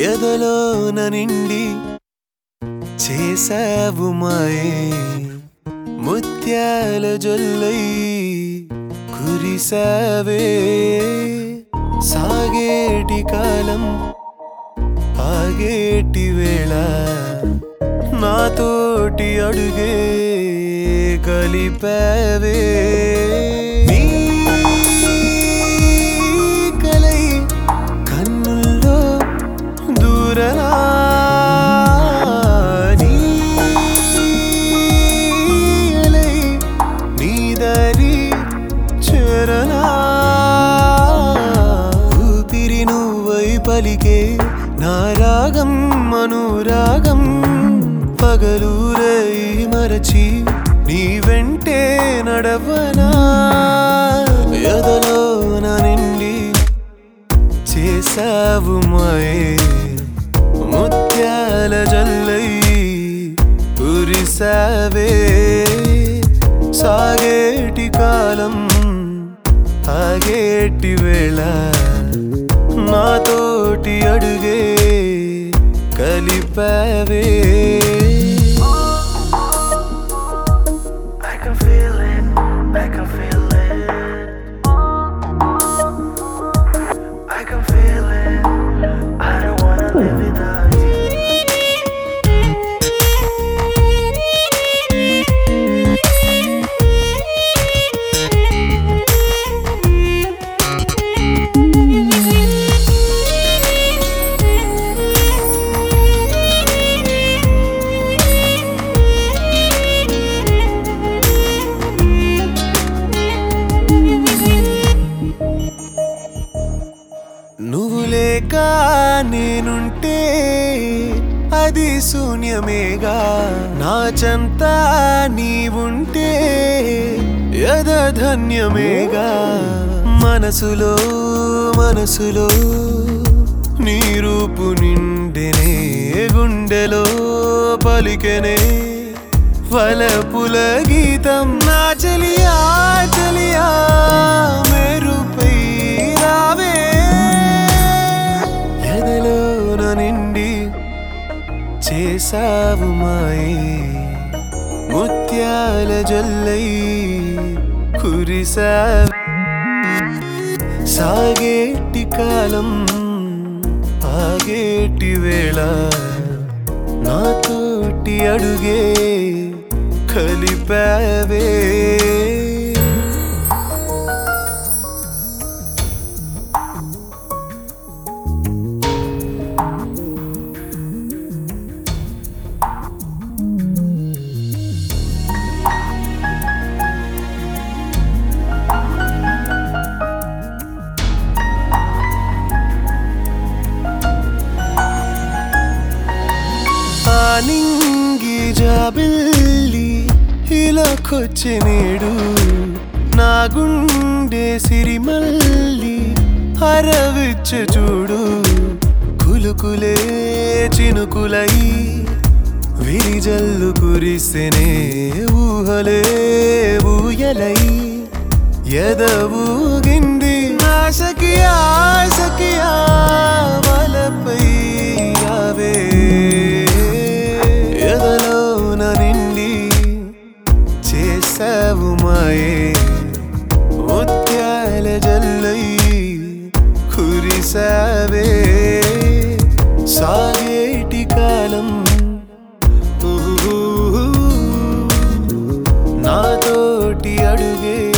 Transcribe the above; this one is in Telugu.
ఎదలోన నిండి చేసావు మాయే ముత్యాల జొల్లై కురిసావే సాగేటి కాలం ఆగేటి వేళ నాతోటి అడుగే కలిపావే నీ కలై కన్నుల్లో దూరనా నీ అలై నీ దారి చేరనా ఊపిరి నువ్వై పలికే నా రాగం అనురాగం పగలూరై మరచి నీ వెంటే నడవనా ఎదలో నా నిండి చేసావు మాయే ముత్యాల జల్లై కురిసావే సాగేటి కాలం ఆగేటి వేళ నాతోటి అడుగే కలిపావే I can feel it, I can feel it. I can feel it. I don't wanna live without you. నువ్వు లేక నేనుంటే అది శూన్యమేగా నా చెంత నీవుంటే యద ధన్యమేగా మనసులో మనసులో నీ రూపు నిండెనే గుండెలో పలికెనే వలపుల గీతం నా చలియా చలియా మెరుపై రావే ఎదలోన నిండి చేసావు మాయే ముత్యాల జల్లై కురిసావు సాగేటి కాలం ఆగేటి వేళ నాతోటి అడుగే కలిపావే ఆ నింగి జాబిల్లి ఇలాకొచ్చే నేడు నా గుండె సిరిమల్లి హరవిచ్చ చూడు కులుకులే చినుకులై విరిజల్లు కురిసెనే ఊహలే ఊయలై ఎదవూగింది ఆశకి ఆశకి వలపై రావే ఎదలోన నిండి చేసావు మాయే ముత్యాల జల్లై కురిసావే సాగేటి కాలం ఊహూ నాతోటి అడుగే